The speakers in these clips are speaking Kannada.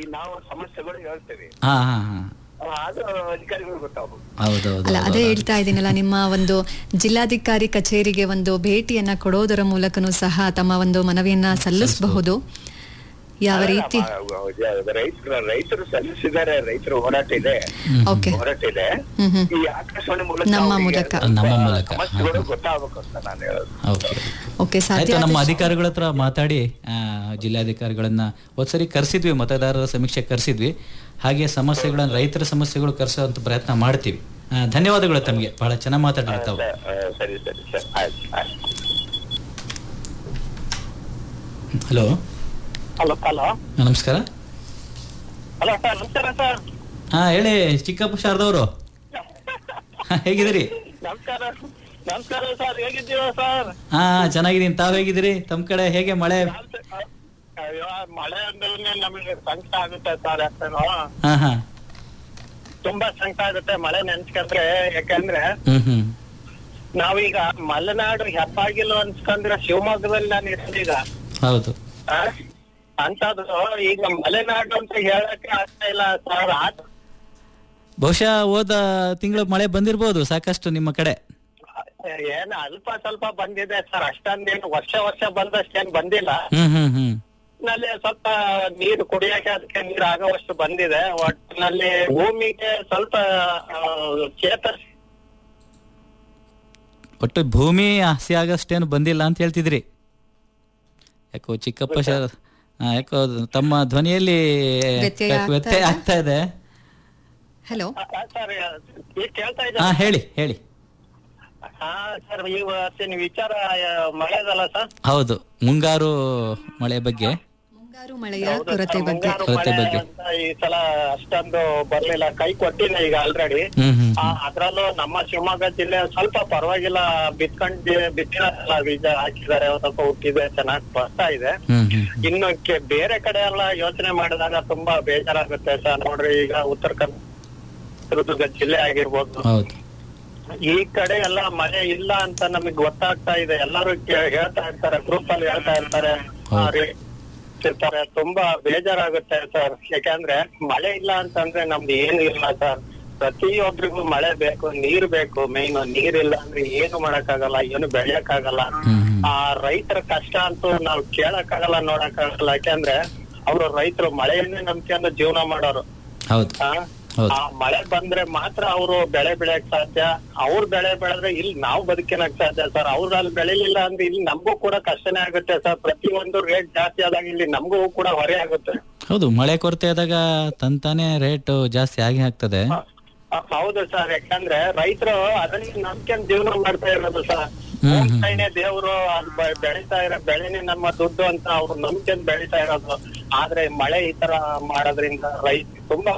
ನಾವು ಸಮಸ್ಯೆಗಳು ಹೇಳ್ತೇವೆ ಹಾ ಹಾ ಹಾ ಆ, ಅದು ಅಧಿಕಾರಿಗಳು ಗೊತ್ತಾಗ್ಬೋದು ಹೌದೌದು ಅಲ್ಲ ಅದೇ ಹೇಳ್ತಾ ಇದ್ದೀನಲ್ಲ ನಿಮ್ಮ ಒಂದು ಜಿಲ್ಲಾಧಿಕಾರಿ ಕಚೇರಿಗೆ ಒಂದು ಭೇಟಿಯನ್ನ ಕೊಡೋದರ ಮೂಲಕನೂ ಸಹ ತಮ್ಮ ಒಂದು ಮನವಿಯನ್ನ ಸಲ್ಲಿಸಬಹುದು ಯಾವ ರೀತಿ ರೈತರು ರೈತರು ಸಲ್ಲಿಸಿದ್ದಾರೆ ರೈತರು ಹೋರಾಟ ಇದೆ ಓಕೆ ಹೋರಾಟ ಇದೆ ಹ್ಮ್ ಹ್ಮ್ ಈ ಆಕಾಶವಾಣಿ ಮೂಲಕ ನಮ್ಮ ಅವ್ರಿಗೆ ಮೂಲಕ. ಸ್ವಲ್ಪ ನಮ್ಮ ಮೂಲಕ. ಸಮಸ್ಯೆಗಳು ಗೊತ್ತಾಗಬೇಕು ಅಂತ ನಾನು ಹೇಳೋದು ಓಕೆ ಓಕೆ ಸಾಧ್ಯ ಆಯ್ತು ನಮ್ಮ ಆದಷ್ಟು- ಅಧಿಕಾರಿಗಳ ಹತ್ರ ಮಾತಾಡಿ ಆ, ಜಿಲ್ಲಾಧಿಕಾರಿಗಳನ್ನ ಒಂದ್ಸರಿ ಕರೆಸಿದ್ವಿ ಮತದಾರರ ಸಮೀಕ್ಷೆ ಕರೆಸಿದ್ವಿ ಹಾಗೆ ಸಮಸ್ಯೆಗಳನ್ನ ರೈತರ ಸಮಸ್ಯೆಗಳು ಕರೆಸೋಂತ ಪ್ರಯತ್ನ ಮಾಡ್ತೀವಿ ಆ, ಧನ್ಯವಾದಗಳು ತಮಗೆ ಬಹಳ ಚೆನ್ನಾಗಿ ಮಾತಾಡಿರಿ ತಾವು ಆ, ಸರಿ ಸರಿ ಸರ್ ಆಯ್ತು ಆಯ್ತು ಹಲೋ ಹಲೋ ಹಲೋ ನಮಸ್ಕಾರ ಹಲೋ ಸರ್ ನಮಸ್ಕಾರ ಸರ್ ಹಾ ಹೇಳಿ ಚಿಕ್ಕಪ್ಪ ಶಾರದವರು ಹೇಗಿದ್ದೀರಿ ನಮಸ್ಕಾರ ನಮಸ್ಕಾರ ಸರ್ ಹೇಗಿದ್ದೀರಾ ಸರ್ ಹಾ ಚೆನ್ನಾಗಿದ್ದೀನಿ ತಾವ್ ಹೇಗಿದ್ದೀರಿ ತಮ್ಮ ಕಡೆ ಹೇಗೆ ಮಳೆ ಅಯ್ಯೋ ಮಳೆ ಅಂದ್ರೆ ನಮಗೆ ಸಂಕಟ ಆಗುತ್ತೆ ಸರ್ ಯಾಕಂದ್ರೆ ಹಾ ಹಾ ತುಂಬಾ ಸಂಕಟ ಆಗುತ್ತೆ ಮಳೆ ನೆನ್ಸ್ಕೊಂಡ್ರೆ ಯಾಕಂದ್ರೆ ಹ್ಮ್ ಹ್ಮ್ ನಾವೀಗ ಮಲೆನಾಡು ಹೆಬ್ಬಾಗಿಲು ಅನ್ಸ್ಕೊಂಡ್ರೆ ಶಿವಮೊಗ್ಗದಲ್ಲಿ ನಾನು ಇರೋದೀಗ ಹೌದು ಆ? ಅಂತದ್ದು ಈಗ ಮಲೆನಾಡು ಅಂತ ಹೇಳಕ್ಕೆ ಆಗ್ತಾ ಇಲ್ಲ ಸರ್ ಆದ್- ಬಹುಶಃ ಹೋದ ತಿಂಗಳು ಮಳೆ ಬಂದಿರ್ಬೋದು ಸಾಕಷ್ಟು ನಿಮ್ಮ ಕಡೆ ಏನ್ ಅಲ್ಪ ಸ್ವಲ್ಪ ಬಂದಿದೆ ಸರ್ ಅಷ್ಟೊಂದೇನು ವರ್ಷ ವರ್ಷ ಬಂದಷ್ಟೇನ್ ಬಂದಿಲ್ಲ ಹ್ಮ್ ಹ್ಮ್ ಹ್ಮ್ ನಲ್ಲಿ ಸ್ವಲ್ಪ ನೀರು ಕುಡಿಯಕ್ಕೆ ಅದಕ್ಕೆ ನೀರು ಆಗೋವಷ್ಟು ಬಂದಿದೆ ಒಟ್ಟಿನಲ್ಲಿ ಭೂಮಿಗೆ ಸ್ವಲ್ಪ ಆ, ಚೇತರಿಸಿ ಒಟ್ಟು ಭೂಮಿ ಹಸಿ ಆಗಷ್ಟೇನು ಬಂದಿಲ್ಲ ಅಂತ ಹೇಳ್ತಿದ್ರಿ ಯಾಕೋ ಚಿಕ್ಕಪ್ಪ ಶಾರ ಆ, ಯಾಕೋ ಅದು ತಮ್ಮ ಧ್ವನಿಯಲ್ಲಿ ವ್ಯತ್ಯಯ ಆಗ್ತಾ ವ್ಯತ್ಯಯ ಇದೆ? ಆಗ್ತಾ ಇದೆ ಹಲೋ ಸರ್ ಈಗ ಕೇಳ್ತಾ ಹಾ ಇದ್ದಾರೆ ಹೇಳಿ ಹೇಳಿ ಹಾ ಸರ್ ಇವತ್ತಿನ ವಿಚಾರ ಆ, ಮಳೆದಲ್ಲ ಸರ್ ಹೌದು ಮುಂಗಾರು ಮಳೆ ಬಗ್ಗೆ ಮುಂಗಾರು ಮಳೆಯ ಹೌದು ಕೊರತೆ ಸರ್, ಬಗ್ಗೆ ಮುಂಗಾರು ಕೊರತೆ ಮಳೆ ಬಗ್ಗೆ. ಅಂತ ಈ ಸಲ ಅಷ್ಟೊಂದು ಬರ್ಲಿಲ್ಲ ಕೈ ಕೊಟ್ಟಿಲ್ಲ ಈಗ ಆಲ್ರೆಡಿ ಹ್ಮ್ ಹ್ಮ್ ಅದ್ರಲ್ಲೂ ನಮ್ಮ ಶಿವಮೊಗ್ಗ ಜಿಲ್ಲೆ ಸ್ವಲ್ಪ ಪರವಾಗಿಲ್ಲ ಬಿತ್ಕೊಂಡ್ ಬಿತ್ತಿಲ್ಲ ಬೀಜ ಹಾಕಿದ್ದಾರೆ ಒಂದ್ ಸ್ವಲ್ಪ ಹುಟ್ಟಿದೆ ಚೆನ್ನಾಗಿ ಬರ್ತಾ ಇದೆ ಹ್ಮ್ ಹ್ಮ್ ಹ್ಮ್. ಇನ್ನು ಕೆ- ಬೇರೆ ಕಡೆ ಎಲ್ಲ ಯೋಚನೆ ಮಾಡಿದಾಗ ತುಂಬಾ ಬೇಜಾರಾಗುತ್ತೆ ಸರ್ ನೋಡ್ರಿ ಈಗ ಉತ್ತರ ಕರ್ನಾಟಕ ಜಿಲ್ಲೆ ಆಗಿರ್ಬೋದು ಹೌದು ಈ ಕಡೆ ಎಲ್ಲ ಮಳೆ ಇಲ್ಲ ಅಂತ ನಮಗೆ ಗೊತ್ತಾಗ್ತಾ ಇದೆ ಎಲ್ಲರೂ ಕೇ- ಹೇಳ್ತಾ ಇರ್ತಾರೆ ಗ್ರೂಪ್ ಅಲ್ಲಿ ಹೇಳ್ತಾ ಇರ್ತಾರೆ ಆ, ಹೌದು. ರೀ- ಇರ್ತಾರೆ ತುಂಬಾ ಬೇಜಾರಾಗುತ್ತೆ ಸರ್ ಯಾಕಂದ್ರೆ ಮಳೆ ಇಲ್ಲ ಅಂತಂದ್ರೆ ನಮ್ದು ಏನು ಇಲ್ಲ ಸರ್ ಪ್ರತಿಯೊಬ್ಬರಿಗೂ ಮಳೆ ಬೇಕು ನೀರ್ ಬೇಕು ಮೇನ್ ನೀರ್ ಇಲ್ಲ ಅಂದ್ರೆ ಏನು ಮಾಡಕ್ಕಾಗಲ್ಲ ಏನು ಬೆಳೆಯಕ್ಕಾಗಲ್ಲ ಹ್ಮ್ ಹ್ಮ್. ಆ ರೈತರ ಕಷ್ಟ ಅಂತೂ ನಾವು ಕೇಳಕ್ಕಾಗಲ್ಲ ನೋಡಕ್ಕಾಗಲ್ಲ ಯಾಕಂದ್ರೆ ಅವರು ರೈತರು ಮಳೆಯನ್ನೇ ನಂಬ್ಕೊಂಡು ಜೀವನ ಮಾಡೋರು ಹೌದು ಆ? ಹೌದು. ಆ ಮಳೆ ಬಂದ್ರೆ ಮಾತ್ರ ಅವರು ಬೆಳೆ ಬೆಳೆಯಕ್ ಸಾಧ್ಯ ಅವ್ರ ಬೆಳೆ ಬೆಳೆದ್ರೆ ಇಲ್ಲಿ ನಾವು ಬದುಕಿನಕ್ ಸಾಧ್ಯ ಸರ್ ಅವ್ರ ಅಲ್ಲಿ ಬೆಳಿಲಿಲ್ಲ ಅಂದ್ರೆ ಇಲ್ಲಿ ನಮಗೂ ಕೂಡ ಕಷ್ಟನೇ ಆಗುತ್ತೆ ಸರ್ ಪ್ರತಿಯೊಂದು ರೇಟ್ ಜಾಸ್ತಿ ಆದಾಗ ಇಲ್ಲಿ ನಮಗೂ ಕೂಡ ಹೊರೆ ಆಗುತ್ತೆ ಹೌದು ಮಳೆ ಕೊರತೆ ಆದಾಗ ತಂತಾನೆ ರೇಟ್ ಜಾಸ್ತಿ ಆಗಿ ಆಗ್ತದೆ ಆ, ಹೌದು ಸರ್ ಯಾಕಂದ್ರೆ ರೈತರು ಅದನ್ನ ನಂಬ್ಕೊಂಡ್ ಜೀವನ ಮಾಡ್ತಾ ಇರೋದು ಸರ್ ಹ್ಮ್, ಹ್ಮ್. ಭೂಮಿತಾಯಿನೇ ದೇವ್ರು ಅದ್ ಬೆ- ಬೆಳೀತಾ ಇರೋ ಬೆಳೆನೇ ನಮ್ಮ ದುಡ್ಡು ಅಂತ ಅವ್ರು ನಂಬ್ಕೊಂಡ್ ಬೆಳೀತಾ ಇರೋದು ಆದ್ರೆ ಮಳೆ ಈ ತರ ಮಾಡೋದ್ರಿಂದ ರೈತ ತುಂಬಾ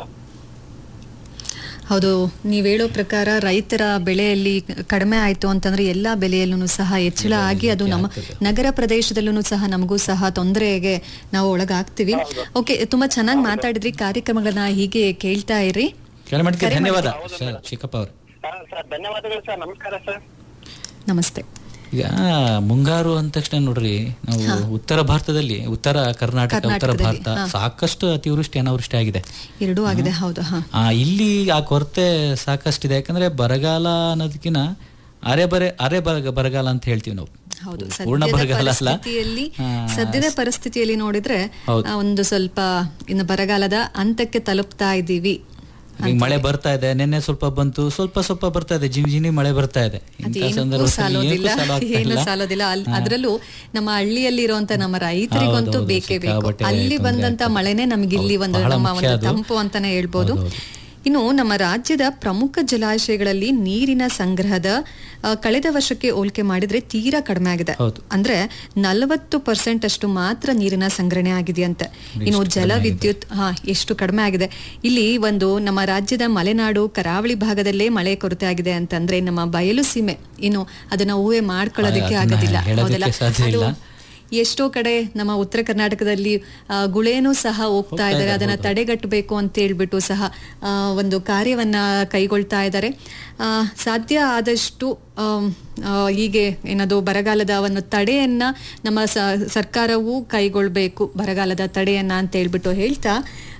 ಹೌದು ನೀವ್ ಹೇಳೋ ಪ್ರಕಾರ ರೈತರ ಬೆಳೆಯಲ್ಲಿ ಕಡಿಮೆ ಆಯ್ತು ಅಂತಂದ್ರೆ ಎಲ್ಲಾ ಬೆಲೆಯಲ್ಲೂ ಸಹ ಹೆಚ್ಚಳ ಆಗಿ ಅದು ನಮ್ಮ ನಗರ ಪ್ರದೇಶದಲ್ಲೂ ಸಹ ನಮಗೂ ಸಹ ತೊಂದರೆಗೆ ನಾವು ಒಳಗಾಗ್ತೀವಿ ಓಕೆ ತುಂಬಾ ಚೆನ್ನಾಗಿ ಮಾತಾಡಿದ್ರಿ ಕಾರ್ಯಕ್ರಮಗಳನ್ನ ಹೀಗೆ ಕೇಳ್ತಾ ಇರಿ ಕೆಳಮಟ್ಟಕ್ಕೆ ಧನ್ಯವಾದ ಸರ್ ಚಿಕ್ಕಪ್ಪ ಅವರು ಸರ್ ಸರ್ ಧನ್ಯವಾದಗಳು ಸರ್ ನಮಸ್ಕಾರ ಸರ್ ನಮಸ್ತೆ ಈಗ ಮುಂಗಾರು ಅಂದ ತಕ್ಷಣ ನೋಡ್ರಿ ನಾವು ಉತ್ತರ ಭಾರತದಲ್ಲಿ ಉತ್ತರ ಕರ್ನಾಟಕ ಉತ್ತರ ಭಾರತ ಸಾಕಷ್ಟು ಅತಿವೃಷ್ಟಿ ಅನಾವೃಷ್ಟಿ ಆಗಿದೆ ಎರಡೂ ಆಗಿದೆ ಹೌದು ಹಾ ಆ ಇಲ್ಲಿ ಆ ಕೊರತೆ ಸಾಕಷ್ಟಿದೆ ಯಾಕಂದ್ರೆ ಬರಗಾಲ ಅನ್ನೋದಕ್ಕಿಂತ ಅರೆ ಬರೆ ಅರೆ ಬರಗ ಬರಗಾಲ ಅಂತ ಹೇಳ್ತೀವಿ ನಾವು ಹೌದು ಪೂರ್ಣ ಸದ್ಯದ ಬರಗಾಲ ಅಲ್ಲ ಪರಿಸ್ಥಿತಿಯಲ್ಲಿ ಆ, ಸದ್ಯದ ಪರಿಸ್ಥಿತಿಯಲ್ಲಿ ನೋಡಿದ್ರೆ ಹೌದು. ಆ, ಒಂದು ಸ್ವಲ್ಪ ಇನ್ನು ಬರಗಾಲದ ಹಂತಕ್ಕೆ ತಲುಪ್ತಾ ಇದ್ದೀವಿ ಈಗ ಮಳೆ ಬರ್ತಾ ಇದೆ ನಿನ್ನೆ ಸ್ವಲ್ಪ ಬಂತು ಸ್ವಲ್ಪ ಸ್ವಲ್ಪ ಬರ್ತಾ ಇದೆ ಜಿನಿ ಜಿನಿ ಮಳೆ ಬರ್ತಾ ಇದೆ ಇಂಥ ಅದೇನಕ್ಕೂ ಸಂದರ್ಭದಲ್ಲಿ ಸಾಲೋದಿಲ್ಲ ಏನಕ್ಕೂ ಸಾಲ ಆಗ್ತಾ ಏನು ಇಲ್ಲ. ಸಾಲೋದಿಲ್ಲ ಅಲ್- ಅದ್ರಲ್ಲೂ ನಮ್ಮ ಹಳ್ಳಿಯಲ್ಲಿ ಇರುವಂತ ನಮ್ಮ ರೈತರಿಗಂತೂ ಹೌದು, ಬೇಕೇ ಬೇಕು ಸಿಕ್ಕಾಪಟ್ಟೆ ಅಲ್ಲಿ ತೊಂದ್ರೆ ಬಂದಂತ ಆಗ್ತದೆ. ಮಳೆನೇ ನಮ್ಗೆ ಇಲ್ಲಿ ಹೌದು, ಒಂದು ಬಹಳ ನಮ್ಮ ಮುಖ್ಯ ಒಂದು ಅದು. ತಂಪು ಅಂತಾನೆ ಹೇಳ್ಬೋದು ಹೌದು, ಇನ್ನು ನಮ್ಮ ರಾಜ್ಯದ ಪ್ರಮುಖ ಜಲಾಶಯಗಳಲ್ಲಿ ನೀರಿನ ಸಂಗ್ರಹದ ಆ, ಕಳೆದ ವರ್ಷಕ್ಕೆ ಹೋಲಿಕೆ ಮಾಡಿದ್ರೆ ತೀರಾ ಕಡಿಮೆ ಆಗಿದೆ ಹೌದು. ಅಂದ್ರೆ ನಲವತ್ತು ಪರ್ಸೆಂಟ್ ಅಷ್ಟು ಮಾತ್ರ ನೀರಿನ ಸಂಗ್ರಹಣೆ ಆಗಿದೆಯಂತೆ ಇನ್ನು ಜಲ ವಿದ್ಯುತ್ ಹಾ ಎಷ್ಟು ಕಡಿಮೆ ಆಗಿದೆ ಇಲ್ಲಿ ಒಂದು ನಮ್ಮ ರಾಜ್ಯದ ಮಲೆನಾಡು ಕರಾವಳಿ ಭಾಗದಲ್ಲೇ ಮಳೆ ಕೊರತೆ ಆಗಿದೆ ಅಂತಂದ್ರೆ ನಮ್ಮ ಬಯಲು ಸೀಮೆ ಇನ್ನು ಅದನ್ನ ಊಹೆ ಮಾಡ್ಕೊಳ್ಳೋದಕ್ಕೆ ಅದನ್ನ ಆಗೋದಿಲ್ಲ ಹೇಳೋದಕ್ಕೆ ಹೌದಲ್ಲ ಸಾಧ್ಯ ಅದು ಇಲ್ಲ. ಎಷ್ಟೋ ಕಡೆ ನಮ್ಮ ಉತ್ತರ ಕರ್ನಾಟಕದಲ್ಲಿ ಆ, ಗುಳೇನೂ ಸಹ ಹೋಗ್ತಾ ಇದ್ದಾರೆ ಅದನ್ನ ತಡೆಗಟ್ಟಬೇಕು ಅಂತ ಹೇಳ್ಬಿಟ್ಟು ಸಹ ಆ, ಒಂದು ಕಾರ್ಯವನ್ನ ಕೈಗೊಳ್ತಾ ಇದ್ದಾರೆ ಆ, ಸಾಧ್ಯ ಆದಷ್ಟು ಆಮ್, ಆ, ಹೀಗೆ ಏನದು ಬರಗಾಲದ ಒಂದು ತಡೆಯನ್ನ ನಮ್ಮ ಸ- ಸರ್ಕಾರವೂ ಕೈಗೊಳ್ಬೇಕು ಬರಗಾಲದ ತಡೆಯನ್ನ ಅಂತ ಹೇಳ್ಬಿಟ್ಟು ಹೇಳ್ತಾ